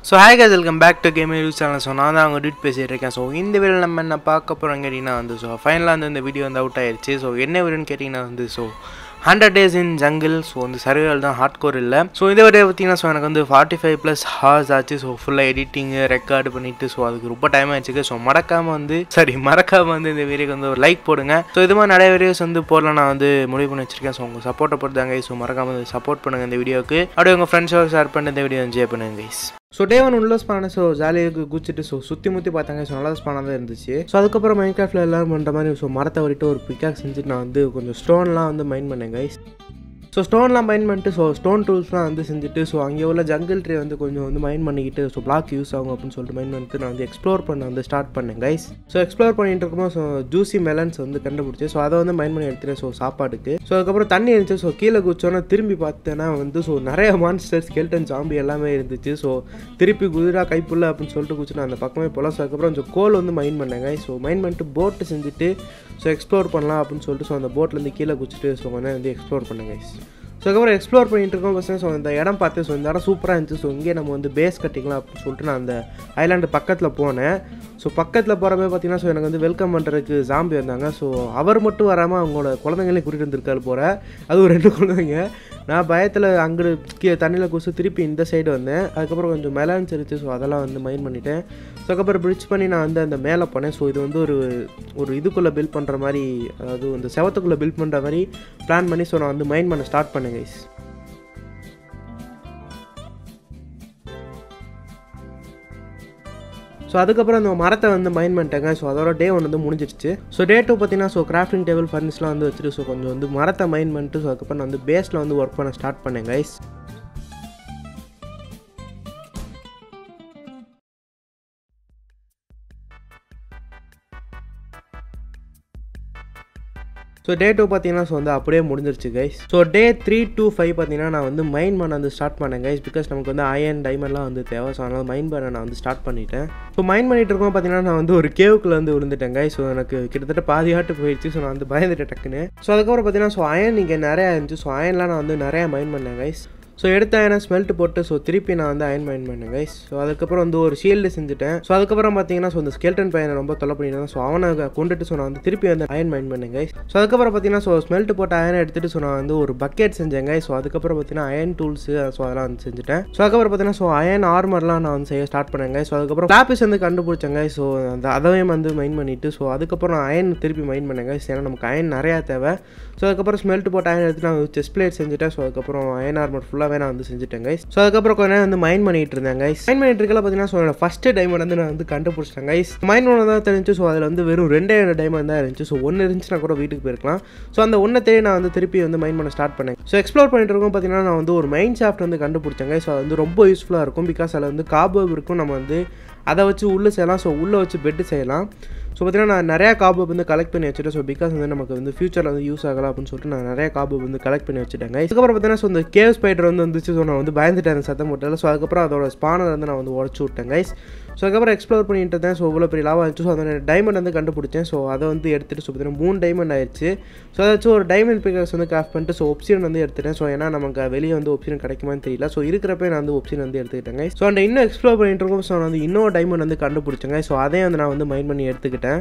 so hi guys welcome back to game use channel so நான் தான் அவங்க did பேசிகிட்டு இருக்கேன் ஸோ இந்த வீடியோ நம்ம என்ன பார்க்க போகிறோம் கேட்டிங்கன்னா வந்து ஸோ ஃபைனலாக வந்து இந்த வீடியோ வந்து அவுட் ஆயிடுச்சு ஸோ என்ன வீடியோன்னு கேட்டிங்கன்னா வந்து so hundred days in jungle so வந்து சர்வைவல் தான் ஹார்ட் கோர் இல்லை ஸோ இந்த வீடியோ பார்த்தீங்கன்னா ஸோ எனக்கு வந்து ஃபார்ட்டி ஃபைவ் ப்ளஸ் ஹார்ஸ் ஆச்சு ஸோ ஃபுல்லாக எடிட்டிங்கு ரெக்கார்டு பண்ணிவிட்டு ஸோ அதுக்கு ரொம்ப டைம் ஆயிடுச்சு ஸோ மறக்காமல் வந்து சரி மறக்காமல் வந்து இந்த வீடியோக்கு வந்து ஒரு லைக் போடுங்க ஸோ இது மாதிரி நிறைய வீடியோஸ் வந்து போடலாம் நான் வந்து முடிவு பண்ணி வச்சிருக்கேன் ஸோ உங்கள் சப்போர்ட்டை பொறுத்தாங்க ஸோ மறக்காமல் சப்போர்ட் பண்ணுங்கள் இந்த வீடியோக்கு அப்படியே உங்கள் ஃப்ரெண்ட்ஸோட ஷேர் பண்ணி இந்த வீடியோ என்ஜாய் பண்ணுங்க கைஸ் ஸோ டே ஒன் உள்ள ஸ்பான ஸோ ஜாலியாக குச்சிட்டு ஸோ சுற்றி முற்றி பார்த்தாங்க ஸோ நல்லா ஸ்பானாக தான் இருந்துச்சு ஸோ அதுக்கப்புறம் மைண்ட் கிராஃப்டில் எல்லாரும் பண்ணுற மாதிரி ஸோ மரத்தை வரிட்டு ஒரு பிக்காக் செஞ்சுட்டு நான் வந்து கொஞ்சம் ஸ்டோன்லாம் வந்து மைண்ட் பண்ணேன் கைஸ் ஸோ ஸ்டோன்லாம் மைண்ட் பண்ணிட்டு ஸோ ஸ்டோன் டூல்ஸ்லாம் வந்து செஞ்சுட்டு ஸோ அங்கே உள்ள ஜங்கிள் ட்ரீ வந்து கொஞ்சம் வந்து மைண்ட் பண்ணிக்கிட்டு ஸோ பிளாக் யூஸ் ஆகும் அப்படின்னு சொல்லிட்டு மைண்ட் பண்ணிட்டு நான் வந்து எக்ஸ்ப்ளோர் பண்ண வந்து ஸ்டார்ட் பண்ணேன் கைஸ் ஸோ எக்ஸ்ப்ளோர் பண்ணிட்டு இருக்கும்போது ஸோ ஜூசி மெலன்ஸ் வந்து கண்டுபிடிச்சி ஸோ அதை வந்து மைண்ட் பண்ணி எடுத்துட்டேன் ஸோ சாப்பாட்டுக்கு ஸோ அதுக்கப்புறம் தண்ணி இருந்துச்சு ஸோ கீழே குச்சோன்னா திரும்பி பார்த்தேன்னா வந்து ஸோ நிறைய மான்ஸ்டர்ஸ் ஸ்கெல்டன் ஜாம்பி எல்லாமே இருந்துச்சு ஸோ திருப்பி குதிரா கைப்புள்ள அப்படின்னு சொல்லிட்டு குச்சி நான் அந்த பக்கமே போகலாம் ஸோ அதுக்கப்புறம் கொஞ்சம் கோல் வந்து மைண்ட் பண்ணேங்க ஸோ மைண்ட் பண்ணிட்டு போட்டு செஞ்சுட்டு ஸோ எக்ஸ்ப்ளோர் பண்ணலாம் அப்படின்னு சொல்லிட்டு ஸோ அந்த போட்லேருந்து கீழே குச்சிட்டு ஸோ கொஞ்சம் வந்து எக்ஸ்ப்ளோர் பண்ணுங்க ஸோ அதுக்கப்புறம் எக்ஸ்ப்ளோர் பண்ணிட்டு இருக்கோம் பஸ் ஸோ இந்த இடம் பார்த்து ஸோ இந்த இடம் சூப்பராக இருந்துச்சு ஸோ இங்கே நம்ம வந்து பேஸ் கட்டிக்கலாம் அப்படின்னு சொல்லிட்டு நான் அந்த ஐலாண்டு பக்கத்தில் போனேன் ஸோ பக்கத்தில் போகிறப்ப பார்த்தீங்கன்னா ஸோ எனக்கு வந்து வெல்கம் பண்ணுறதுக்கு ஜாம்பி வந்தாங்க ஸோ அவர் மட்டும் வராமல் அவங்களோட குழந்தைங்களையும் கூட்டிகிட்டு வந்திருக்காரு போகிற அதுவும் ரெண்டு குழந்தைங்க நான் பயத்தில் அங்கிட்டு கீழே தண்ணியில் குசு திருப்பி இந்த சைடு வந்தேன் அதுக்கப்புறம் கொஞ்சம் மெலான்ஸ் இருந்துச்சு ஸோ அதெல்லாம் வந்து மைண்ட் பண்ணிட்டேன் ஸோ அதுக்கப்புறம் பிரிட்ஜ் பண்ணி நான் வந்து அந்த மேலே போனேன் ஸோ இது வந்து ஒரு ஒரு இதுக்குள்ளே பில்ட் பண்ணுற மாதிரி அதாவது இந்த செவத்துக்குள்ளே பில்ட் பண்ணுற மாதிரி பிளான் பண்ணி ஸோ நான் வந்து மைண்ட் பண்ண ஸ்டார்ட் பண்ணேன் கைஸ் ஸோ அதுக்கப்புறம் அந்த மரத்தை வந்து மைண்ட் பண்ணிட்டேங்க ஸோ அதோட டே ஒன்று வந்து முடிஞ்சிருச்சு ஸோ டே டூ பார்த்தீங்கன்னா ஸோ கிராஃப்டிங் டேபிள் ஃபர்னிஷ்லாம் வந்து வச்சுட்டு ஸோ கொஞ்சம் வந்து மரத்தை மைண்ட் பண்ணிட்டு ஸோ அதுக்கப்புறம் நான் வந்து பேஸில் வந்து ஒர்க் பண்ண ஸ்டார்ட் பண்ணேன் கைஸ் ஸோ டே டூ பார்த்தீங்கன்னா ஸோ வந்து அப்படியே முடிஞ்சிருச்சு guys so day three to five பார்த்தீங்கன்னா நான் வந்து மைண்ட் பண்ண வந்து ஸ்டார்ட் பண்ணேன் கைஸ் பிகாஸ் நமக்கு வந்து அயன் டைமண்ட்லாம் வந்து தேவை ஸோ அதனால் மைண்ட் பண்ண நான் வந்து ஸ்டார்ட் பண்ணிட்டேன் ஸோ மைண்ட் பண்ணிட்டு இருக்கோம் பார்த்தீங்கன்னா நான் வந்து ஒரு கேவுக்குள்ள வந்து விழுந்துட்டேன் கைஸ் ஸோ எனக்கு கிட்டத்தட்ட பாதியாட்டு போயிடுச்சு ஸோ நான் வந்து பயந்துட்டேன் டக்குன்னு ஸோ அதுக்கப்புறம் பார்த்தீங்கன்னா ஸோ அயன் இங்கே நிறையா இருந்துச்சு ஸோ அயன்லாம் நான் வந்து நிறையா மைண்ட் பண்ணேன் கைஸ் ஸோ எடுத்த அயனை ஸ்மெல்ட் போட்டு ஸோ திருப்பி நான் வந்து அயன் மைண்ட் பண்ணேன் கைஸ் ஸோ அதுக்கப்புறம் வந்து ஒரு ஷீல்டு செஞ்சுட்டேன் ஸோ அதுக்கப்புறம் பார்த்தீங்கன்னா ஸோ இந்த ஸ்கெல்டன் பையனை ரொம்ப தொலை பண்ணிட்டேன் ஸோ அவனை கொண்டுட்டு ஸோ நான் வந்து திருப்பி வந்து அயன் மைண்ட் பண்ணேன் கைஸ் ஸோ அதுக்கப்புறம் பார்த்தீங்கன்னா ஸோ ஸ்மெல்ட் போட்ட அயனை எடுத்துட்டு ஸோ நான் வந்து ஒரு பக்கெட் செஞ்சேன் கைஸ் ஸோ அதுக்கப்புறம் பார்த்தீங்கன்னா அயன் டூல்ஸு ஸோ அதெல்லாம் வந்து செஞ்சுட்டேன் ஸோ அதுக்கப்புறம் பார்த்தீங்கன்னா ஸோ அயன் ஆர்மர்லாம் நான் வந்து செய்ய ஸ்டார்ட் பண்ணேன் ஸோ அதுக்கப்புறம் லாபிஸ் வந்து கண்டுபிடிச்சேங்க ஸோ அந்த அதையும் வந்து மைண்ட் பண்ணிட்டு ஸோ அதுக்கப்புறம் நான் அயன் திருப்பி மைண்ட் பண்ணேங்க ஏன்னா நமக்கு அயன் நிறையா தேவை ஸோ அதுக்கப்புறம் ஸ்மெல்ட் போட்ட அயன் எடுத்து நான் செஸ் பிளேட் செஞ்சுட்டேன் ஸோ அதுக்கப்புறம் அயன் ஆர்மர் ஃபுல்லாகவே நான் வந்து செஞ்சுட்டேன் கைஸ் ஸோ அதுக்கப்புறம் கொஞ்ச நேரம் வந்து மைண்ட் பண்ணிட்டு இருந்தேன் கைஸ் மைண்ட் பண்ணிட்டு இருக்கல பார்த்தீங்கன்னா ஸோ என்னோட ஃபஸ்ட் டைமண்ட் வந்து நான் வந்து கண்டுபிடிச்சிட்டேன் கைஸ் மைண்ட் ஒன்று தான் தெரிஞ்சு ஸோ அதில் வந்து வெறும் ரெண்டே ரெண்டு டைமண்ட் தான் இருந்துச்சு ஸோ ஒன்று இருந்துச்சுன்னா கூட வீட்டுக்கு போயிருக்கலாம் ஸோ அந்த ஒன்றை தேடி நான் வந்து திருப்பி வந்து மைண்ட் பண்ண ஸ்டார்ட் பண்ணேன் ஸோ எக்ஸ்ப்ளோர் பண்ணிட்டு இருக்கோம் பார்த்தீங்கன்னா நான் வந்து ஒரு மைண்ட் ஷாஃப்ட் வந்து கண்டுபிடிச்சேங்க ஸோ அது வந்து ரொம்ப யூஸ்ஃபுல்லாக இருக்கும் பிகாஸ் அதில் வந்து காபப் இருக்கும் நம்ம வந்து அதை வச்சு உள்ளே செய்யலாம் ஸோ உள்ளே வச்சு பெட்டு செய்யலாம் ஸோ பார்த்தீங்கன்னா நான் நிறையா காபப் வந்து கலெக்ட் பண்ணி வச்சுட்டேன் ஸோ பிகாஸ் வந்து நமக்கு வந்து ஃபியூச்சரில் வந்து யூஸ் ஆகலாம் அப்படின்னு சொல்லிட்டு நான் நிறைய காபப் வந்து கலெக்ட் பண்ணி வச்சுட்டேங்க இதுக்கப்புறம் பார்த்தீங்கன்னா ஸோ இந்த கேவ் ஸ்பைடர் வந்து வந்துச்சு ஸோ நான் வந்து பயந்துட்டேன் அந்த சத்தம் போட்டால ஸோ அதுக்கப்புறம் அதோட ஸ்பானர் வந்து நான் வந்து உடச்சு விட்டேன் கைஸ் ஸோ அதுக்கப்புறம் எக்ஸ்ப்ளோர் பண்ணிட்டு இருந்தேன் ஸோ இவ்வளோ பெரிய லாபம் ஆயிடுச்சு ஸோ அந்த டைமண்ட் வந்து கண்டுபிடிச்சேன் ஸோ அதை வந்து எடுத்துகிட்டு ஸோ பார்த்தீங்கன்னா மூணு டைமண்ட் ஆயிடுச்சு ஸோ அதாச்சும் ஒரு டைமண்ட் பிக்கர்ஸ் வந்து கிராஃப்ட் பண்ணிட்டு ஸோ ஒப்ஷன் வந்து எடுத்துட்டேன் ஸோ ஏன்னா நமக்கு வெளியே வந்து ஒப்ஷன் கிடைக்குமான்னு தெரியல ஸோ இருக்கிறப்ப நான் வந்து ஒப்ஷன் வந்து எடுத்துக்கிட்டேங்க ஸோ அந்த இன்னும் எக்ஸ்ப்ளோர் பண்ணிட்டு இருக்கோம் ஸோ நான் வந்து இன்னொரு டைமண்ட் வந்து கண்டுபிடிச்சேங்க ஸோ அதையும் வந்து நான் வந்து மைண்ட் பண்ணி எடுத்துக்கிட்டேன்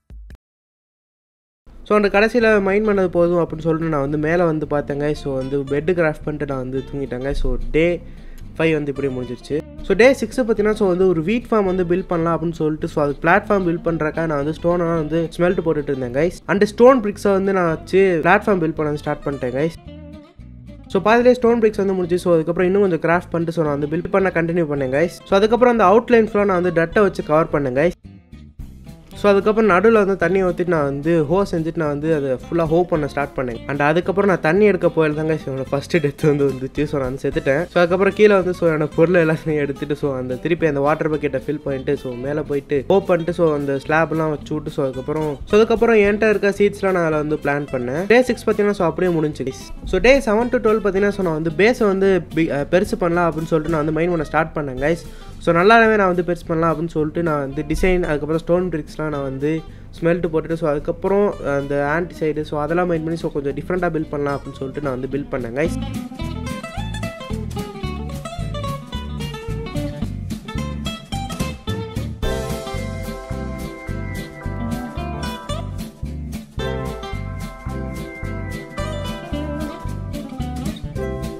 ஸோ அந்த கடைசியில் மைண்ட் பண்ணது போதும் அப்படின்னு சொல்லிட்டு நான் வந்து மேலே வந்து பார்த்தேங்க ஸோ வந்து பெட்டு கிராஃப்ட் பண்ணிட்டு நான் வந்து தூங்கிட்டேங்க ஸோ டே ஃபைவ் வந்து இப்படி முடிஞ்சிருச்சு ஸோ டே சிக்ஸை பார்த்தீங்கன்னா ஸோ வந்து ஒரு வீட் ஃபார்ம் வந்து பில்ட் பண்ணலாம் அப்படின்னு சொல்லிட்டு ஸோ அது பிளாட்ஃபார்ம் பில்ட் பண்ணுறக்கா நான் வந்து ஸ்டோனெல்லாம் வந்து ஸ்மெல்ட் போட்டுட்டு இருந்தேன் கைஸ் அண்ட் ஸ்டோன் பிரிக்ஸை வந்து நான் வச்சு பிளாட்ஃபார்ம் பில்ட் பண்ண ஸ்டார்ட் பண்ணிட்டேன் கைஸ் ஸோ பாதிலே ஸ்டோன் பிரிக்ஸ் வந்து முடிச்சு ஸோ அதுக்கப்புறம் இன்னும் கொஞ்சம் கிராஃப்ட் பண்ணிட்டு ஸோ நான் வந்து பில்ட் பண்ண கண்டினியூ பண்ணேன் கைஸ் ஸோ அதுக்கப்புறம் அந்த அவுட்லைன் ஃபுல்லாக நான் வந்து டட்டை வச்சு கவர் பண்ணேன் கைஸ் ஸோ அதுக்கப்புறம் நடுவில் வந்து தண்ணி ஊற்றிட்டு நான் வந்து ஹோ செஞ்சுட்டு நான் வந்து அதை ஃபுல்லாக ஹோ பண்ண ஸ்டார்ட் பண்ணேன் அண்ட் அதுக்கப்புறம் நான் தண்ணி எடுக்க போயில தாங்க என்னோட ஃபஸ்ட்டு டெத் வந்து வந்துச்சு ஸோ நான் வந்து செத்துட்டேன் ஸோ அதுக்கப்புறம் கீழே வந்து ஸோ என்னோட பொருள் எல்லாத்தையும் எடுத்துட்டு ஸோ அந்த திருப்பி அந்த வாட்டர் பக்கெட்டை ஃபில் பண்ணிட்டு ஸோ மேலே போயிட்டு ஹோ பண்ணிட்டு ஸோ அந்த ஸ்லாப்லாம் வச்சு விட்டு ஸோ அதுக்கப்புறம் ஸோ அதுக்கப்புறம் என்கிட்ட இருக்க சீட்ஸ்லாம் நான் அதில் வந்து பிளான் பண்ணேன் டே சிக்ஸ் பார்த்தீங்கன்னா ஸோ அப்படியே முடிஞ்சு so day seven to twelve பார்த்தீங்கன்னா ஸோ நான் வந்து பேஸை வந்து பெருசு பண்ணலாம் அப்படின்னு சொல்லிட்டு நான் வந்து மைண்ட் பண்ண ஸ்டார்ட் பண்ணேன் கைஸ் ஸோ நல்லாவே நான் வந்து பெருசு பண்ணலாம் அப்படின்னு சொல்லிட்டு நான் வந்து டிசைன் அதுக்கப்புறம் ஸ்டோன் பிரிக்ஸ்லாம் நான் வந்து ஸ்மெல்ட்டு போட்டுட்டு ஸோ அதுக்கப்புறம் அந்த ஆன்டி சைடு ஸோ அதெல்லாம் மைண்ட் பண்ணி ஸோ கொஞ்சம் டிஃப்ரெண்ட்டாக பில்ட் பண்ணலாம் அப்படின்னு சொல்லிட்டு நான் வந்து பில்ட் பண்ணேன் கைஸ்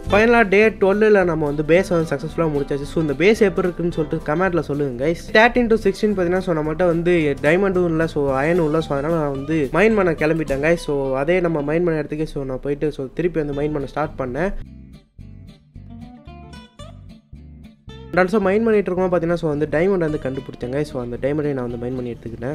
ஃபைனலாக டே டுவெல்லில் நம்ம வந்து பேஸ் வந்து சக்ஸஸ்ஃபுல்லாக முடிச்சாச்சு ஸோ இந்த பேஸ் எப்படி இருக்குன்னு சொல்லிட்டு கமெண்ட்டில் சொல்லுங்க கைஸ் தேர்ட்டின் டு சிக்ஸ்டீன் பார்த்தீங்கன்னா ஸோ நம்மகிட்ட வந்து டைமண்டும் இல்லை ஸோ அயனும் இல்லை ஸோ அதனால் நான் வந்து மைண்ட் பண்ண கிளம்பிட்டேன் கைஸ் ஸோ அதே நம்ம மைண்ட் பண்ண இடத்துக்கே ஸோ நான் போயிட்டு ஸோ திருப்பி வந்து மைண்ட் பண்ண ஸ்டார்ட் பண்ணேன் ஆல்சோ மைண்ட் பண்ணிட்டு இருக்கோம் பார்த்தீங்கன்னா ஸோ வந்து டைமண்ட் வந்து கண்டுபிடிச்சேங்க ஸோ அந்த டைமண்டை நான் வந்து மைண்ட் பண்ணி எடுத்துக்கிட்டேன்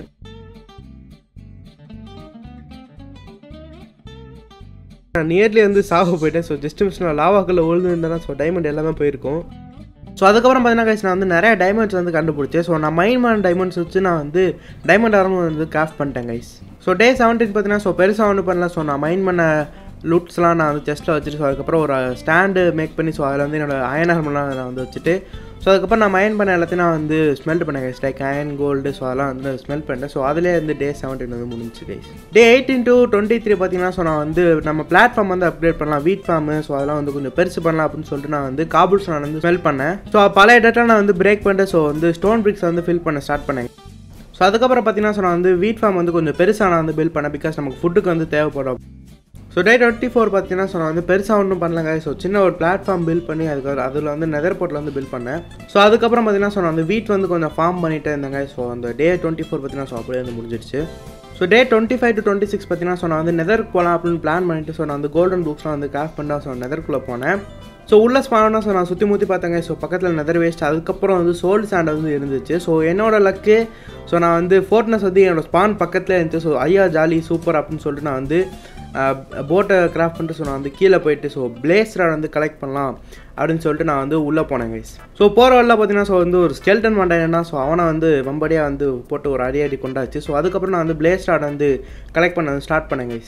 நான் நியர்லி வந்து சாக போயிட்டேன் ஸோ ஜஸ்ட் மிஸ் நான் லாவாக்குள்ள விழுந்துருந்தேன்னா ஸோ டைமண்ட் எல்லாமே போயிருக்கும் ஸோ அதுக்கப்புறம் பார்த்தீங்கன்னா guys, நான் வந்து நிறைய டைமண்ட்ஸ் வந்து கண்டுபிடிச்சேன் ஸோ நான் மைண்ட் பண்ண டைமண்ட்ஸ் வச்சு நான் வந்து டைமண்ட் ஆரம் வந்து கிராஃப்ட் பண்ணிட்டேன் கைஸ் ஸோ டே செவன்டீன் பார்த்தீங்கன்னா ஸோ பெருசாக ஒன்றும் பண்ணல ஸோ நான் மைண்ட் பண்ண லுட்ஸ்லாம் நான் வந்து செஸ்ட்டில் வச்சுட்டு ஸோ அதுக்கப்புறம் ஒரு ஸ்டாண்டு மேக் பண்ணி ஸோ அதில் வந்து என்னோட அயன் ஆர்மெலாம் நான் வந்து வச்சுட்டு ஸோ அதுக்கப்புறம் நான் மைண்ட் பண்ண எல்லாத்தையும் நான் வந்து ஸ்மெல்ட் பண்ணேன் guys like iron gold so அதெல்லாம் வந்து ஸ்மெல் பண்ணேன் ஸோ அதிலே வந்து டே செவன்டீன் வந்து முடிஞ்சு guys day eighteen to twenty three பார்த்தீங்கன்னா ஸோ நான் வந்து நம்ம பிளாட்ஃபார்ம் வந்து அப்கிரேட் பண்ணலாம் வீட் ஃபார்மு ஸோ அதெல்லாம் வந்து கொஞ்சம் பெருசு பண்ணலாம் அப்படின்னு சொல்லிட்டு நான் வந்து காபுல்ஸ் நான் வந்து ஸ்மெல் பண்ணேன் ஸோ பழைய டேட்டா நான் வந்து பிரேக் பண்ணிட்டு ஸோ வந்து ஸ்டோன் பிரிக்ஸ் வந்து ஃபில் பண்ண ஸ்டார்ட் பண்ணேன் ஸோ அதுக்கப்புறம் பார்த்தீங்கன்னா ஸோ நான் வந்து வீட் ஃபார்ம் வந்து கொஞ்சம் பெருசாக நான் வந்து பில்ட் பண்ணேன் பிகாஸ் நமக்கு ஃபுட்டுக்கு வந்து தேவைப்படும் ஸோ டே டுவெண்ட்டி ஃபோர் பார்த்தீங்கன்னா ஸோ நான் வந்து பெருசாக ஒன்றும் பண்ணலங்க ஸோ சின்ன ஒரு பிளாட்ஃபார்ம் பில்ட் பண்ணி அதுக்கு அதில் வந்து நெதர் போர்ட்டில் வந்து பில்ட் பண்ணேன் ஸோ அதுக்கப்புறம் பார்த்தீங்கன்னா ஸோ நான் வந்து வீட் வந்து கொஞ்சம் ஃபார்ம் பண்ணிட்டே இருந்தேங்க ஸோ அந்த டே டுவெண்ட்டி ஃபோர் பார்த்தீங்கன்னா ஸோ அப்படியே வந்து முடிஞ்சிடுச்சு so day twenty five to twenty six பார்த்தீங்கன்னா ஸோ நான் வந்து நெதருக்கு போகலாம் அப்படின்னு பிளான் பண்ணிட்டு ஸோ நான் வந்து கோல்டன் புக்ஸ்லாம் வந்து கிராஃப்ட் பண்ணா ஸோ நெதருக்குள்ளே போனேன் ஸோ உள்ள ஸ்பானா ஸோ நான் சுற்றி முற்றி பார்த்தேங்க ஸோ பக்கத்தில் நெதர் வேஸ்ட் அதுக்கப்புறம் வந்து சோல் சாண்ட் வந்து இருந்துச்சு ஸோ என்னோட லக்கு ஸோ நான் வந்து ஃபோர்ட்னஸ் வந்து என்னோட ஸ்பான் பக்கத்தில் இருந்துச்சு ஸோ ஐயா ஜாலி சூப்பர் அப்படின்னு சொல்லிட்டு நான் வந்து போட்டை கிராஃப்ட் பண்ணிட்டு ஸோ நான் வந்து கீழே போயிட்டு ஸோ பிளேஸ்ராட் வந்து கலெக்ட் பண்ணலாம் அப்படின்னு சொல்லிட்டு நான் வந்து உள்ளே போனேன் கைஸ் ஸோ போகிற வழியில் பார்த்தீங்கன்னா ஸோ வந்து ஒரு ஸ்கெல்டன் வந்தாங்கன்னா ஸோ அவனை வந்து வம்படியாக வந்து போட்டு ஒரு அடி அடி கொண்டாச்சு ஸோ அதுக்கப்புறம் நான் வந்து பிளேஸ்ராட் வந்து கலெக்ட் பண்ண ஸ்டார்ட் பண்ணேன் கைஸ்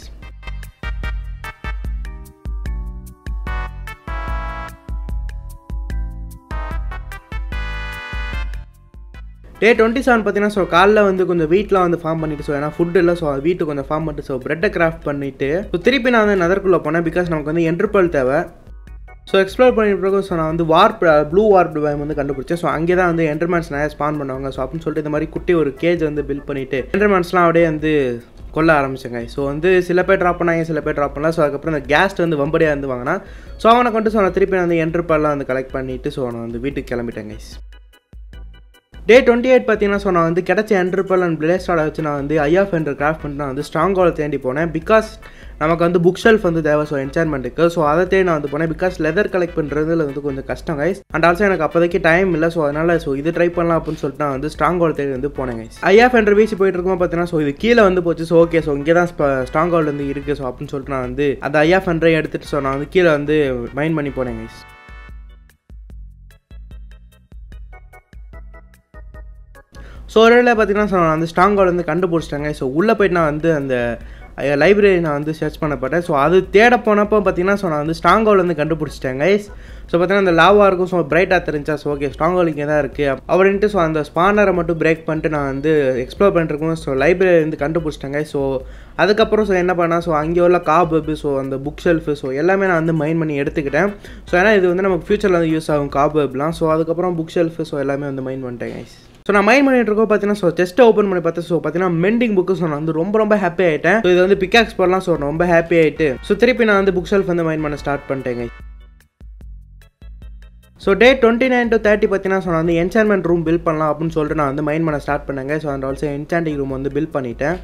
டே டுவெண்ட்டி செவன் பார்த்தீங்கன்னா ஸோ காலைல வந்து கொஞ்சம் வீட்டில் வந்து ஃபார்ம் பண்ணிட்டு ஸோ ஏன்னா ஃபுட் இல்லை ஸோ வீட்டு கொஞ்சம் ஃபார்ம் பண்ணிட்டு ஸோ பிரெட்டை கிராஃப்ட் பண்ணிட்டு ஸோ திருப்பி நான் வந்து நதர்க்குள்ளே போனேன் பிகாஸ் நமக்கு வந்து என்ட்ருப்பல் தேவை ஸோ எக்ஸ்ப்ளோர் பண்ணிட்டு பிறகு ஸோ நான் வந்து வார்ப் ப்ளூ வார்ப் பயம் வந்து கண்டுபிடிச்சேன் ஸோ அங்கே தான் வந்து என்டர்மேன்ஸ் நிறைய ஸ்பான் பண்ணுவாங்க ஸோ அப்படின்னு சொல்லிட்டு இந்த மாதிரி குட்டி ஒரு கேஜ் வந்து பில்ட் பண்ணிட்டு என்டர்மேன்ஸ்லாம் அப்படியே வந்து கொல்ல ஆரம்பிச்சேங்க ஸோ வந்து சில பேர் ட்ராப் பண்ணாங்க சில பேர் ட்ராப் பண்ணலாம் ஸோ அதுக்கப்புறம் இந்த கேஸ்ட் வந்து வம்படியாக இருந்து வாங்கினா ஸோ அவனை கொண்டு ஸோ நான் திருப்பி நான் வந்து என்ட்ருப்பெல்லாம் வந்து கலெக்ட் பண்ணிவிட்டு ஸோ நான் வந்து வீட்டுக்கு கிளம்பிட்டேன் கைஸ் டே டுவெண்ட்டி எயிட் பார்த்தீங்கன்னா ஸோ நான் வந்து கிடச்ச என்ட்ருப்பல் அண்ட் பிளேஸ்டாட வச்சு நான் வந்து ஐஆஃப் என்ற கிராஃப்ட் பண்ணிட்டு நான் வந்து ஸ்ட்ராங் ஹோலை தேடி போனேன் பிகாஸ் நமக்கு வந்து புக் ஷெல்ஃப் வந்து தேவை ஸோ என்சான்மெண்ட்டுக்கு ஸோ அதை தேடி நான் வந்து போனேன் பிகாஸ் லெதர் கலெக்ட் பண்ணுறதுல வந்து கொஞ்சம் கஷ்டம் கைஸ் அண்ட் ஆல்சோ எனக்கு அப்போதைக்கு டைம் இல்லை ஸோ அதனால் ஸோ இது ட்ரை பண்ணலாம் அப்படின்னு சொல்லிட்டு நான் வந்து ஸ்ட்ராங் ஹோல் தேடி வந்து போனேன் கைஸ் ஐஆஃப் என்ற வீசி போயிட்டு இருக்கும்போது பார்த்தீங்கன்னா ஸோ இது கீழே வந்து போச்சு ஸோ ஓகே ஸோ இங்கே தான் ஸ்ட்ராங் ஹோல் வந்து இருக்குது ஸோ அப்படின்னு சொல்லிட்டு நான் வந்து அந்த ஐஆஃப் என்ற எடுத்துகிட்டு ஸோ நான் வந்து கீழே வந்து மைண்ட் பண்ணி போனேன் கைஸ் ஸோ ஒரு இடையில பார்த்தீங்கன்னா ஸோ நான் வந்து ஸ்ட்ராங் ஹோல் வந்து கண்டுபிடிச்சிட்டாங்க ஸோ உள்ளே போயிட்டு நான் வந்து அந்த லைப்ரரி நான் வந்து சர்ச் பண்ணப்பட்டேன் ஸோ அது தேட போனப்போ பார்த்தீங்கன்னா ஸோ நான் வந்து ஸ்ட்ராங் ஹோல் வந்து கண்டுபிடிச்சிட்டேன் கைஸ் ஸோ பார்த்தீங்கன்னா அந்த லாவாக இருக்கும் ஸோ பிரைட்டாக தெரிஞ்சா ஸோ ஓகே ஸ்ட்ராங் ஹோல் இங்கே தான் இருக்குது அப்படின்ட்டு ஸோ அந்த ஸ்பானரை மட்டும் பிரேக் பண்ணிட்டு நான் வந்து எக்ஸ்ப்ளோர் பண்ணிருக்கோம் ஸோ லைப்ரரி வந்து கண்டுபிடிச்சிட்டேங்க ஸோ அதுக்கப்புறம் ஸோ என்ன பண்ணால் ஸோ அங்கே உள்ள காபு ஸோ அந்த புக் ஷெல்ஃபு ஸோ எல்லாமே நான் வந்து மைண்ட் பண்ணி எடுத்துக்கிட்டேன் ஸோ ஏன்னா இது வந்து நமக்கு ஃபியூச்சரில் வந்து யூஸ் ஆகும் காபுலாம் ஸோ அதுக்கப்புறம் புக் ஷெல்ஃபு ஸோ எல்லாமே வந்து மைண்ட் பண்ணிட்டேன் கைஸ் ஸோ நான் மைண்ட் பண்ணிட்டு இருக்கோம் பார்த்தீங்கன்னா ஸோ செஸ்ட்டை ஓப்பன் பண்ணி பார்த்தேன் ஸோ பார்த்தீங்கன்னா மெண்டிங் புக்கு ஸோ நான் வந்து ரொம்ப ரொம்ப ஹாப்பி ஆகிட்டேன் ஸோ இது வந்து பிக்காக்ஸ் போடலாம் ஸோ ரொம்ப ஹாப்பி ஆகிட்டு ஸோ திருப்பி நான் வந்து புக் ஷெல்ஃப் வந்து மைண்ட் பண்ண ஸ்டார்ட் பண்ணிட்டேங்க so day twenty nine to thirty பார்த்தீங்கன்னா ஸோ நான் வந்து என்சான்மெண்ட் ரூம் பில் பண்ணலாம் அப்படின்னு சொல்லிட்டு நான் வந்து மைண்ட் பண்ண ஸ்டார்ட் பண்ணேங்க so and also enchanting room வந்து பில் பண்ணிட்டேன்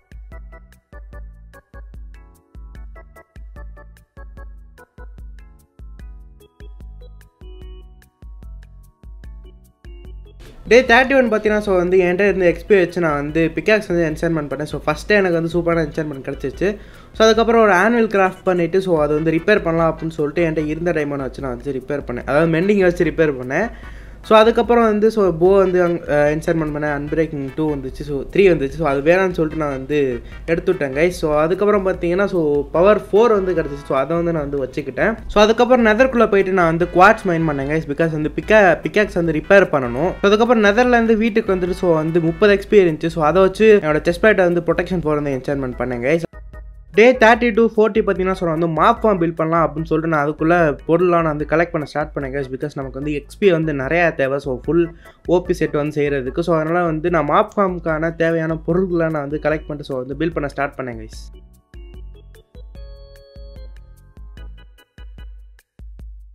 டே தேர்ட்டி ஒன் பார்த்தீங்கன்னா ஸோ வந்து என்கிட்ட இருந்து எக்ஸ்பி வச்சு நான் வந்து பிக்காக்ஸ் வந்து என்சர்மெண்ட் பண்ணேன் ஸோ ஃபஸ்ட்டே எனக்கு வந்து சூப்பரான என்சர்மெண்ட் கிடச்சிச்சு ஸோ அதுக்கப்புறம் ஒரு ஆனுவல் கிராஃப்ட் பண்ணிவிட்டு ஸோ அது வந்து ரிப்பேர் பண்ணலாம் அப்படின்னு சொல்லிட்டு என்கிட்ட இருந்த டைமண்ட் வச்சு நான் வந்து ரிப்பேர் பண்ணேன் அதாவது மெண்டிங் வச்சு ரிப்பேர் பண்ணேன் ஸோ அதுக்கப்புறம் வந்து ஸோ போ வந்து என்சர்மெண்ட் பண்ணேன் அன்பிரேக்கிங் டூ வந்துச்சு ஸோ த்ரீ வந்துச்சு ஸோ அது வேணான்னு சொல்லிட்டு நான் வந்து எடுத்துவிட்டேன் கைஸ் ஸோ அதுக்கப்புறம் பார்த்தீங்கன்னா ஸோ பவர் ஃபோர் வந்து கிடச்சிச்சு ஸோ அதை வந்து நான் வந்து வச்சுக்கிட்டேன் ஸோ அதுக்கப்புறம் நெதர்க்குள்ளே போயிட்டு நான் வந்து குவாட்ஸ் மைன் பண்ணேன் கைஸ் பிகாஸ் வந்து பிக்கா பிக்காக்ஸ் வந்து ரிப்பேர் பண்ணணும் ஸோ அதுக்கப்புறம் நெதர்லேருந்து வீட்டுக்கு வந்துட்டு ஸோ வந்து முப்பது எக்ஸ்பீரியன்ஸ் ஸோ அதை வச்சு என்னோட செஸ்ட் பிளேட்டை வந்து ப்ரொடெக்ஷன் ஃபோர் வந்து என்சர்மெண்ட் பண்ணேன் guys day thirty to forty பார்த்தீங்கன்னா ஸோ வந்து மாப் ஃபார்ம் பில்ட் பண்ணலாம் அப்படின்னு சொல்லிட்டு நான் அதுக்குள்ளே பொருள்லாம் நான் வந்து கலெக்ட் பண்ண ஸ்டார்ட் பண்ணேன் கேஸ் பிகாஸ் நமக்கு வந்து எக்ஸ்பி வந்து நிறையா தேவை ஸோ ஃபுல் ஓபி செட் வந்து செய்கிறதுக்கு ஸோ அதனால் வந்து நான் மாப் ஃபார்முக்கான தேவையான பொருட்களை நான் வந்து கலெக்ட் பண்ணிட்டு ஸோ வந்து பில்ட் பண்ண ஸ்டார்ட் பண்ணேன் கைஸ்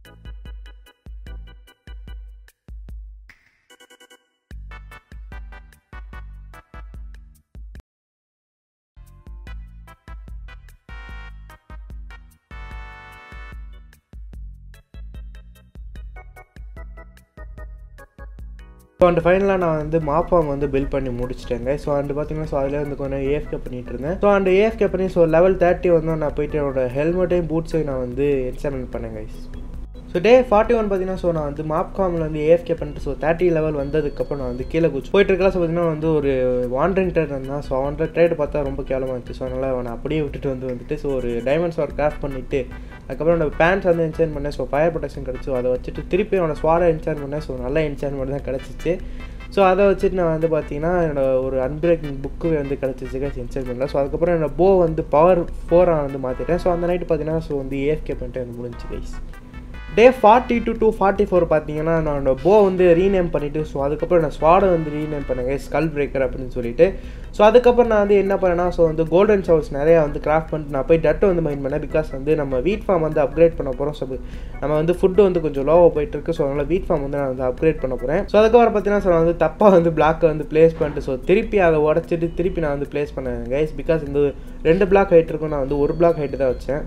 ஸோ அண்ட் ஃபைனலாக நான் வந்து மாஃபார்ம் வந்து பில்ட் பண்ணி முடிச்சிட்டேங்க ஸோ அண்ட் பார்த்தீங்கன்னா ஸோ அதில் வந்து கொஞ்சம் ஏஎஃப்கே பண்ணிட்டு இருந்தேன் ஸோ அண்ட் ஏஎஃப்கே பண்ணி ஸோ லெவல் தேர்ட்டி வந்து நான் போயிட்டு என்னோட ஹெல்மெட்டையும் பூட்ஸையும் நான் வந்து எக்ஸாமின் பண்ணேன் guys so day forty one பார்த்தீங்கன்னா ஸோ நான் வந்து மாப்காமில் வந்து ஏஎஃப்கே பண்ணிட்டு ஸோ தேர்ட்டி லெவல் வந்ததுக்கப்புறம் நான் வந்து கீழே குச்சி போயிட்டு இருக்கலாம் ஸோ பார்த்தீங்கன்னா வந்து ஒரு வாண்டரிங் ட்ரேட் இருந்தால் ஸோ அவன் ட்ரேட் பார்த்தா ரொம்ப கேவலமாக இருந்துச்சு ஸோ அதனால் அவனை அப்படியே விட்டுட்டு வந்து வந்துட்டு ஸோ ஒரு டைமண்ட்ஸ் ஒரு கிராஃப்ட் பண்ணிவிட்டு அதுக்கப்புறம் அந்த பேண்ட்ஸ் வந்து என்சைன் பண்ணேன் ஸோ ஃபயர் ப்ரொடக்ஷன் கிடச்சி அதை வச்சுட்டு திருப்பி அவனை ஸ்வாடை என்சைன் பண்ணேன் ஸோ நல்ல என்சைன்மெண்ட் தான் கிடச்சிச்சு ஸோ அதை வச்சுட்டு நான் வந்து பார்த்தீங்கன்னா என்னோட ஒரு அன்பிரேக்கிங் புக்கு வந்து கிடச்சிச்சு கைஸ் என்சைன் பண்ணல ஸோ அதுக்கப்புறம் என்னோட போ வந்து பவர் ஃபோராக வந்து மாற்றிட்டேன் ஸோ அந்த நைட்டு பார்த்தீங்கன்னா ஸோ வந்து ஏஎஃப்கே பண்ணிட்டு எனக்கு முடிஞ்சு guys day forty two to forty four பார்த்தீங்கன்னா நான் போ வந்து ரீநேம் பண்ணிவிட்டு ஸோ அதுக்கப்புறம் நான் ஸ்வாடை வந்து ரீநேம் பண்ணேங்க ஸ்கல் பிரேக்கர் அப்படின்னு சொல்லிட்டு ஸோ அதுக்கப்புறம் நான் வந்து என்ன பண்ணேன்னா ஸோ வந்து கோல்டன் ஷவர்ஸ் நிறையா வந்து கிராஃப்ட் பண்ணிட்டு நான் போய் டட்டை வந்து மைண்ட் பண்ணேன் பிகாஸ் வந்து நம்ம வீட் ஃபார்ம் வந்து அப்கிரேட் பண்ண போகிறோம் ஸோ நம்ம வந்து ஃபுட்டு வந்து கொஞ்சம் லோவாக போயிட்டு இருக்கு ஸோ அதனால் வீட் ஃபார்ம் வந்து நான் வந்து அப்கிரேட் பண்ண போகிறேன் ஸோ அதுக்கப்புறம் பார்த்தீங்கன்னா ஸோ நான் வந்து தப்பாக வந்து பிளாக்கை வந்து ப்ளேஸ் பண்ணிட்டு ஸோ திருப்பி அதை உடச்சிட்டு திருப்பி நான் வந்து ப்ளேஸ் பண்ணேன் கைஸ் பிகாஸ் இந்த ரெண்டு பிளாக் ஹைட் இருக்கும் நான் வந்து ஒரு பிளாக் ஹைட்டு தான் வச்சேன்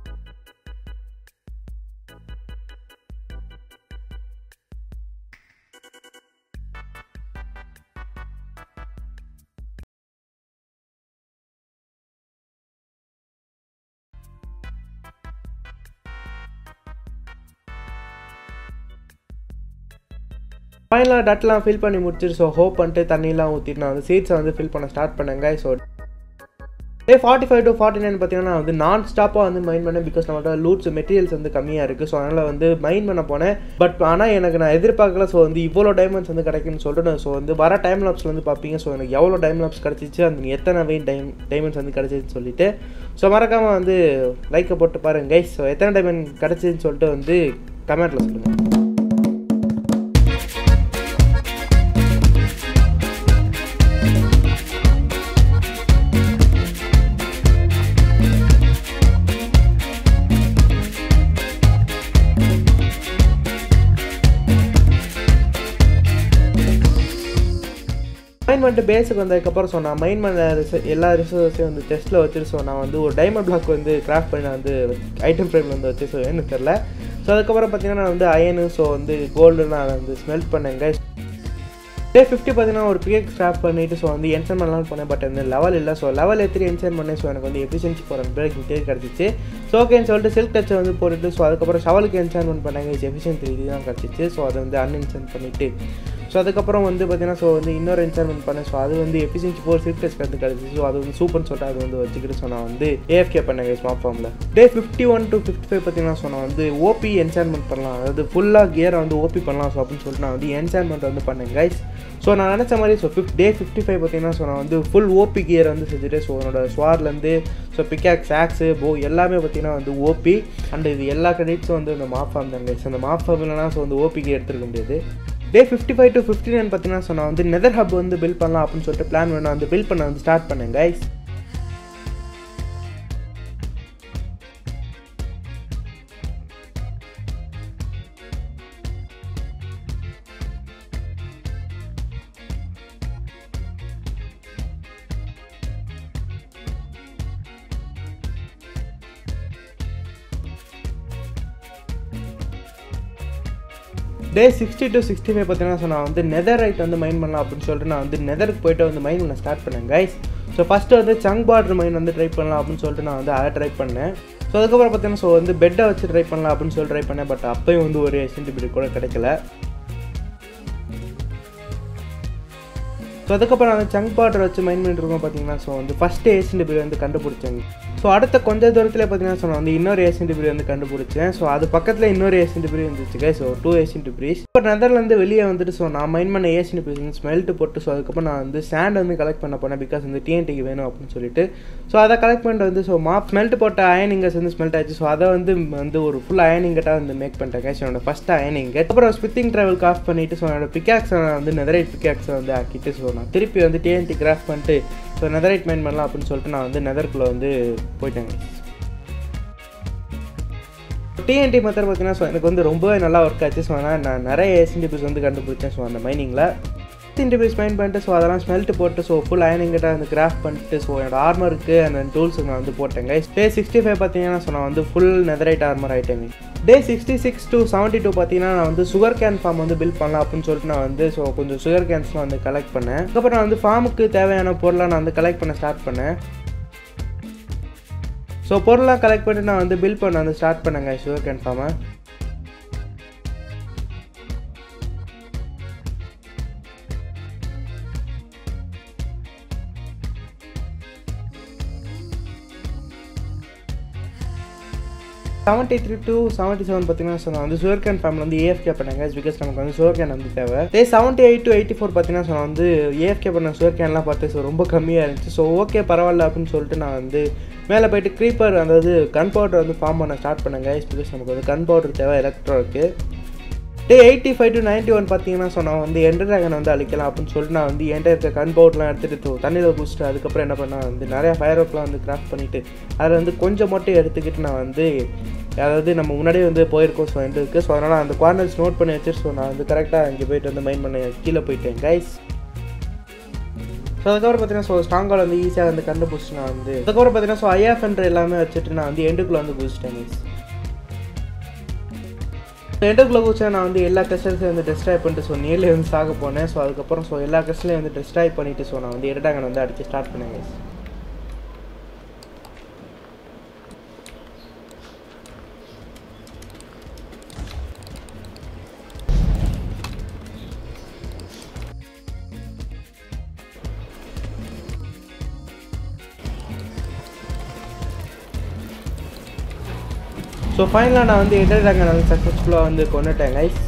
ஃபைனலாக டட்லாம் ஃபில் பண்ணி முடிச்சிட்டு ஸோ ஹோப் பண்ணிட்டு தண்ணிலாம் ஊற்றிட்டு நான் வந்து சீட்ஸை வந்து ஃபில் பண்ண ஸ்டார்ட் பண்ணேங்க so day forty five to forty nine பார்த்தீங்கன்னா நான் வந்து நான் ஸ்டாப்பாக வந்து மைண்ட் பண்ணேன் பிகாஸ் நம்மளோட லூட்ஸ் மெட்டீரியல்ஸ் வந்து கம்மியாக இருக்குது ஸோ அதனால் வந்து மைண்ட் பண்ண போனேன் பட் ஆனால் எனக்கு நான் எதிர்பார்க்கல ஸோ வந்து இவ்வளோ டைமண்ட்ஸ் வந்து கிடைக்குன்னு சொல்லிட்டு ஸோ வந்து வர டைம் லாப்ஸ் வந்து பார்ப்பீங்க ஸோ எனக்கு எவ்வளோ டைம் லாப்ஸ் கிடச்சிச்சு அந்த எத்தனை வெயின் டைம் டைமண்ட்ஸ் வந்து கிடச்சிச்சுன்னு சொல்லிட்டு ஸோ மறக்காமல் வந்து லைக்கை போட்டு பாருங்க கைஸ் ஸோ எத்தனை டைமண்ட் கிடச்சின்னு சொல்லிட்டு வந்து கமெண்ட்டில் சொல்லுங்கள் மைண்ட் பண்ணிட்டு பேஸுக்கு வந்ததுக்கப்புறம் ஸோ நான் மைண்ட் பண்ண ரிச எல்லா ரிசோர்ஸையும் வந்து டெஸ்ட்டில் வச்சுட்டு ஸோ நான் வந்து ஒரு டைமண்ட் பிளாக் வந்து கிராஃப்ட் பண்ணி நான் வந்து ஐட்டம் ஃப்ரேமில் வந்து வச்சு ஸோ எனக்கு தெரில ஸோ அதுக்கப்புறம் பார்த்தீங்கன்னா நான் வந்து அயனு ஸோ வந்து கோல்டு நான் வந்து ஸ்மெல்ட் பண்ணேங்க டே ஃபிஃப்டி பார்த்தீங்கன்னா ஒரு பிகேக் ஸ்டாப் பண்ணிட்டு ஸோ வந்து என்சன் பண்ணலாம்னு பண்ணேன் பட் வந்து லெவல் இல்லை ஸோ லெவல் எத்திரி என்சன் பண்ணேன் ஸோ எனக்கு வந்து எஃபிஷியன்சி போகிற பிரேக்கிங் தேர் கிடச்சிச்சு ஸோ ஓகேன்னு சொல்லிட்டு சில்க் டச்சை வந்து போட்டுட்டு ஸோ அதுக்கப்புறம் ஷவலுக்கு என்சான்மெண்ட் பண்ணாங்க எஃபிஷியன் த்ரீ தான் கிடச்சிச்சு ஸோ அதை வந்து அன்இன்சன் பண்ணிவிட்டு ஸோ அதுக்கப்புறம் வந்து பார்த்தீங்கன்னா ஸோ வந்து இன்னொரு என்சான்மெண்ட் பண்ணேன் ஸோ அது வந்து எஃபிஷியன்சி ஃபோர் சில்க் டச் வந்து கிடச்சிச்சு ஸோ அது வந்து சூப்பர்னு சொல்லிட்டு அது வந்து வச்சுக்கிட்டு ஸோ நான் வந்து ஏஎஃப்கே பண்ணேங்க ஸ்மார்ட் ஃபார்மில் day fifty one to fifty five பார்த்தீங்கன்னா ஸோ நான் வந்து ஓபி என்சான்மெண்ட் பண்ணலாம் அதாவது ஃபுல்லாக கியரை வந்து ஓபி பண்ணலாம் ஸோ அப்படின்னு சொல்லிட்டு நான் வந்து என்சான்மெண்ட் வந்து பண்ணேன் கைஸ் ஸோ நான் நினச்ச மாதிரி ஸோ ஃபிஃப்ட் டே ஃபிஃப்டி ஃபைவ் பார்த்தீங்கன்னா ஸோ நான் வந்து ஃபுல் ஓபி கியர் வந்து செஞ்சுட்டு ஸோ என்னோட ஸ்வார்லேருந்து ஸோ பிக்காக்ஸ் ஆக்ஸு போ எல்லாமே பார்த்தீங்கன்னா வந்து ஓபி அண்ட் இது எல்லா கிரெடிட்ஸும் வந்து இந்த மாஃப் ஃபார்ம் தான் ஸோ அந்த மாஃப் ஃபார்ம் இல்லைனா ஸோ வந்து ஓபிக்கு எடுத்துருக்க முடியாது day fifty five to fifty nine பார்த்தீங்கன்னா ஸோ நான் வந்து நெதர் ஹப் வந்து பில்ட் பண்ணலாம் அப்படின்னு சொல்லிட்டு பிளான் பண்ண வந்து பில்ட் பண்ண வந்து ஸ்டார்ட் பண்ணேன் guys day sixty to sixty five பார்த்தீங்கன்னா ஸோ நான் வந்து நெதர் ரைட் வந்து மைண்ட் பண்ணலாம் அப்படின்னு சொல்லிட்டு நான் வந்து நெதருக்கு போயிட்டு வந்து மைண்ட் பண்ண ஸ்டார்ட் பண்ணேன் கைஸ் ஸோ ஃபஸ்ட்டு வந்து சங் பார்டர் மைண்ட் வந்து ட்ரை பண்ணலாம் அப்படின்னு சொல்லிட்டு நான் வந்து அதை ட்ரை பண்ணேன் ஸோ அதுக்கப்புறம் பார்த்தீங்கன்னா ஸோ வந்து பெட்டை வச்சு ட்ரை பண்ணலாம் அப்படின்னு சொல்லி ட்ரை பண்ணேன் பட் அப்பயும் வந்து ஒரு எஸ்என்டி கூட கிடைக்கல ஸோ அதுக்கப்புறம் அந்த சங்க் பார்டர் வச்சு மைண்ட் பண்ணிட்டு இருக்கோம் பார்த்தீங்கன்னா ஸோ வந்து ஃபஸ்ட்டு ஏசியன் டிபிரி வந்து கண்டுபிடிச்சாங்க ஸோ அடுத்த கொஞ்ச தூரத்தில் பார்த்தீங்கன்னா ஸோ நான் வந்து இன்னொரு ஏசியன் டிபிரி வந்து கண்டுபிடிச்சேன் ஸோ அது பக்கத்தில் இன்னொரு ஏசியன் டிபிரி வந்துச்சு ஸோ டூ ஏசியன் டிபிரிஸ் இப்போ நெதர்லேருந்து வெளியே வந்துட்டு ஸோ நான் மைண்ட் பண்ண ஏசியன் டிபிரிஸ் வந்து ஸ்மெல்ட் போட்டு ஸோ அதுக்கப்புறம் நான் வந்து சாண்ட் வந்து கலெக்ட் பண்ண போனேன் பிகாஸ் வந்து டிஎன்டிக்கு வேணும் அப்படின்னு சொல்லிட்டு ஸோ அதை கலெக்ட் பண்ணிட்டு வந்து ஸோ மாப் ஸ்மெல்ட் போட்ட அயனிங்கஸ் வந்து ஸ்மெல்ட் ஆச்சு ஸோ அதை வந்து வந்து ஒரு ஃபுல் அயனிங்கட்டாக வந்து மேக் பண்ணிட்டேன் ஸோ என்னோட ஃபஸ்ட் அயனிங்கட் அப்புறம் ஸ்பித்திங் ட்ராவல் ஆஃப் பண்ணிட்டு ஸோ என்னோட பிக்காக்ஸை வந்து நெதரைட் பிக்காக்ஸை வந்து ஆக்கிட்டு ஸோ நான் திருப்பி வந்து டிஎன்டி கிராஃப்ட் பண்ணிட்டு ஸோ நெதரைட் மைன் பண்ணலாம் அப்படின்னு சொல்லிட்டு நான் வந்து நெதருக்குள்ளே வந்து போயிட்டேங்க டிஎன்டி மெத்தட் பார்த்தீங்கன்னா ஸோ எனக்கு வந்து ரொம்பவே நல்லா ஒர்க் ஆச்சு ஸோ ஆனால் நான் நிறைய ஏசியன் டிபிஸ் வந்து கண்டுபிடிச்சேன் ஸோ அந்த மைனிங்கில் இன்டர்வியூஸ் மைண்ட் பண்ணிட்டு ஸோ அதெல்லாம் ஸ்மெல்ட் போட்டு ஸோ ஃபுல் அயனிங் கிட்ட வந்து கிராஃப்ட் பண்ணிட்டு ஸோ என்னோட ஆர்மருக்கு அந்த டூல்ஸுக்கு நான் வந்து போட்டேங்க டே சிக்ஸ்டி ஃபைவ் பார்த்தீங்கன்னா ஸோ நான் வந்து ஃபுல் நெதரைட் ஆர்மர் ஆகிட்டேங்க day sixty six to seventy two பார்த்தீங்கன்னா நான் வந்து சுகர் கேன் ஃபார்ம் வந்து பில்ட் பண்ணலாம் அப்படின்னு சொல்லிட்டு நான் வந்து ஸோ கொஞ்சம் சுகர் கேன்ஸ்லாம் வந்து கலெக்ட் பண்ணேன் அதுக்கப்புறம் நான் வந்து ஃபார்முக்கு தேவையான பொருளை நான் வந்து கலெக்ட் பண்ண ஸ்டார்ட் பண்ணேன் ஸோ பொருளாக கலெக்ட் பண்ணி நான் வந்து பில் பண்ண வந்து ஸ்டார்ட் பண்ணேங்க சுகர் கேன் ஃபார்மை seventy three to seventy seven பார்த்தீங்கன்னா ஸோ நான் வந்து சுகர் கேன் ஃபேமில் வந்து ஏஎஃப்கே பண்ணாங்க பிகாஸ் நமக்கு வந்து சுகர் கேன் வந்து தேவை day seventy eight to eighty four பார்த்தீங்கன்னா ஸோ நான் வந்து ஏஎஃப்கே பண்ண சுகர் கேன்லாம் பார்த்து ஸோ ரொம்ப கம்மியாக இருந்துச்சு ஸோ ஓகே பரவாயில்ல அப்படின்னு சொல்லிட்டு நான் வந்து மேலே போயிட்டு க்ரீப்பர் அதாவது கன் பவுடர் வந்து ஃபார்ம் பண்ண ஸ்டார்ட் பண்ணேங்க பிகாஸ் நமக்கு வந்து கன் பவுடர் தேவை எலக்ட்ரோ இருக்குது day eighty five to ninety one பார்த்தீங்கன்னா ஸோ நான் வந்து எண்டர் ட்ராகன் வந்து அழிக்கலாம் அப்படின்னு சொல்லிட்டு நான் வந்து என்கிட்ட இருக்க கன் பவுட்லாம் எடுத்துகிட்டு தண்ணியில் குடிச்சிட்டு அதுக்கப்புறம் என்ன பண்ணேன் வந்து நிறையா ஃபயர் ஒர்க்லாம் வந்து கிராஃப்ட் பண்ணிவிட்டு அதில் வந்து கொஞ்சம் மட்டும் எடுத்துக்கிட்டு நான் வந்து அதாவது நம்ம முன்னாடியே வந்து போயிருக்கோம் ஸோ எண்டுக்கு ஸோ அதனால் அந்த குவார்னர்ஸ் நோட் பண்ணி வச்சு ஸோ நான் வந்து கரெக்டாக இங்கே போயிட்டு வந்து மைண்ட் பண்ண கீழே போயிட்டேன் கைஸ் ஸோ அதுக்கப்புறம் பார்த்தீங்கன்னா ஸோ ஸ்ட்ராங்கால் வந்து ஈஸியாக வந்து கண்டுபிடிச்சி நான் வந்து அதுக்கப்புறம் பார்த்தீங்கன்னா ஸோ ஐஎஃப்என்ற எல்லாமே வச்சுட்டு நான் வந்து எண்டுக்குள்ளே வந்து குதிச்சிட்டேன் கைஸ் எண்டுக்குள்ளே குதிச்சா நான் வந்து எல்லா கஸ்டர்ஸையும் வந்து டெஸ்ட்ராய் பண்ணிட்டு ஸோ நேரில் வந்து சாக போனேன் ஸோ அதுக்கப்புறம் ஸோ எல்லா கஸ்டர்லையும் வந்து டெஸ்ட்ராய் பண்ணிவிட்டு ஸோ நான் வந்து இரண்டாங்கன் வந்து அடித்து ஸ்டார்ட் பண்ணேன் கைஸ் ஸோ ஃபைனலாக நான் வந்து என்டர் ட்ராகன் வந்து சக்ஸஸ்ஃபுல்லாக வந்து கொண்டுட்டேன் கைஸ்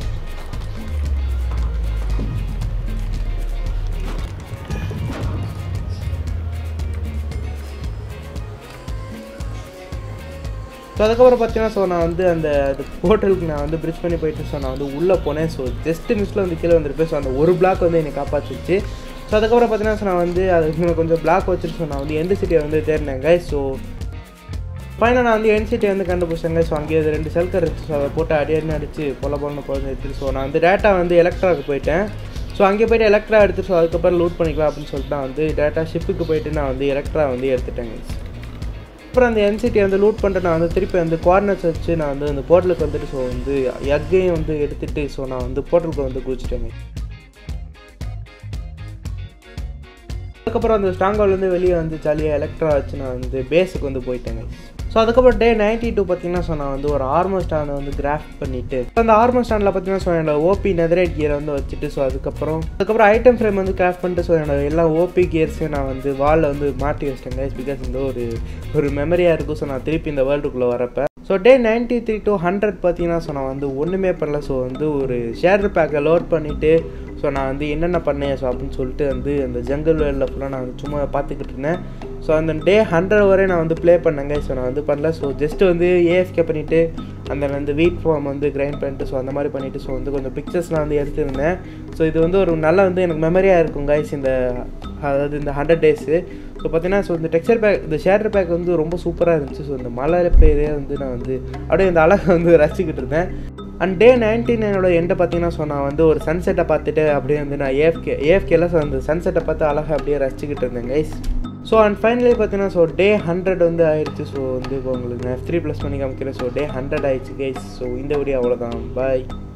ஸோ அதுக்கப்புறம் பார்த்தீங்கன்னா ஸோ நான் வந்து அந்த அது போர்ட்டலுக்கு நான் வந்து பிரிட்ஜ் பண்ணி போயிட்டு ஸோ நான் வந்து உள்ளே போனேன் ஸோ ஜஸ்ட் மிஸ்ஸில் வந்து கீழே வந்துருப்பேன் ஸோ அந்த ஒரு பிளாக் வந்து என்னை காப்பாற்றிச்சு ஸோ அதுக்கப்புறம் பார்த்தீங்கன்னா ஸோ நான் வந்து அது கொஞ்சம் பிளாக் வச்சுட்டு ஸோ நான் வந்து எந்த சிட்டியை வந்து தேடினேங்க ஸோ ஃபைனல் நான் வந்து என்சிட்டி வந்து கண்டுபிடிச்சேங்க ஸோ அங்கேயே அது ரெண்டு செல்கர் இருந்துச்சு ஸோ அதை போட்டு அடியடினு அடிச்சு பொல பொண்ணு குழந்தை எடுத்து ஸோ நான் வந்து டேட்டா வந்து எலக்ட்ராவுக்கு போயிட்டேன் ஸோ அங்கே போய்ட்டு எலக்ட்ரா எடுத்து ஸோ அதுக்கப்புறம் லூட் பண்ணிக்கலாம் அப்படின்னு சொல்லிட்டு நான் வந்து டேட்டா ஷிப்புக்கு போயிட்டு நான் வந்து எலக்ட்ரா வந்து எடுத்துட்டேங்க அப்புறம் அந்த என்சிட்டி வந்து லூட் பண்ணிட்டு நான் வந்து திருப்பி வந்து குவார்னர்ஸ் வச்சு நான் வந்து அந்த போர்ட்டலுக்கு வந்துட்டு ஸோ வந்து எக்கையும் வந்து எடுத்துட்டு ஸோ நான் வந்து போர்ட்டலுக்கு வந்து குதிச்சிட்டேங்க அதுக்கப்புறம் அந்த ஸ்ட்ராங்கால்லேருந்து வெளியே வந்து ஜாலியாக எலக்ட்ரா வச்சு நான் வந்து பேஸுக்கு வந்து போயிட்டேங்க ஸோ அதுக்கப்புறம் டே நைன்ட்டி டூ பார்த்தீங்கன்னா ஸோ நான் வந்து ஒரு ஆர்மர் ஸ்டாண்டை வந்து கிராஃப்ட் பண்ணிவிட்டு அந்த ஆர்மர் ஸ்டாண்டில் பார்த்தீங்கன்னா ஸோ என்னோட ஓபி நெதரேட் கியரை வந்து வச்சுட்டு ஸோ அதுக்கப்புறம் அதுக்கப்புறம் ஐட்டம் ஃப்ரேம் வந்து கிராஃப்ட் பண்ணிட்டு ஸோ என்னோட எல்லா ஓபி கியர்ஸையும் நான் வந்து வாலில் வந்து மாட்டி வச்சிட்டேன் கைஸ் பிகாஸ் இந்த ஒரு ஒரு மெமரியாக இருக்கும் ஸோ நான் திருப்பி இந்த வேர்ல்டுக்குள்ளே வரப்போ so day ninety three to hundred பார்த்தீங்கன்னா ஸோ நான் வந்து ஒன்றுமே பண்ணல ஸோ வந்து ஒரு ஷேர் பேக்கை லோட் பண்ணிவிட்டு ஸோ நான் வந்து என்னென்ன பண்ணேன் ஸோ அப்படின்னு சொல்லிட்டு வந்து அந்த ஜங்கல் வேர்ல்டில் ஃபுல்லாக நான் வந்து சும்மா பார்த்துக்கிட்டு இருந்தேன் ஸோ அந்த டே ஹண்ட்ரட் வரை நான் வந்து ப்ளே பண்ணேங்க ஸோ நான் வந்து பண்ணல ஸோ ஜஸ்ட் வந்து ஏஎஃப்கே பண்ணிவிட்டு அந்த வந்து வீட் ஃபார்ம் வந்து கிரைண்ட் பண்ணிட்டு ஸோ அந்த மாதிரி பண்ணிவிட்டு ஸோ வந்து கொஞ்சம் பிக்சர்ஸ்லாம் வந்து எடுத்துருந்தேன் ஸோ இது வந்து ஒரு நல்ல வந்து எனக்கு மெமரியாக இருக்கும் கைஸ் இந்த அதாவது இந்த ஹண்ட்ரட் டேஸு ஸோ பார்த்தீங்கன்னா ஸோ இந்த டெக்ஸ்சர் பேக் இந்த ஷேடர் பேக் வந்து ரொம்ப சூப்பராக இருந்துச்சு ஸோ இந்த மலை பேரே வந்து நான் வந்து அப்படியே இந்த அழகை வந்து ரசிச்சுக்கிட்டு இருந்தேன் அண்ட் டே நைன்டீன் என்னோட எண்டை பார்த்தீங்கன்னா ஸோ நான் வந்து ஒரு சன்செட்டை பார்த்துட்டு அப்படியே வந்து நான் ஏஎஃப்கே ஏஎஃப்கேல ஸோ அந்த சன்செட்டை பார்த்து அழகாக அப்படியே ரசிச்சுக்கிட்டு இருந்தேன் கைஸ் ஸோ அண்ட் ஃபைனலி பார்த்தீங்கன்னா ஸோ டே ஹண்ட்ரட் வந்து ஆயிடுச்சு ஸோ வந்து இப்போ உங்களுக்கு நான் த்ரீ ப்ளஸ் பண்ணி காமிக்கிறேன் ஸோ டே ஹண்ட்ரட் ஆயிடுச்சு கைஸ் ஸோ இந்த வீடியோ அவ்வளோதான் பாய்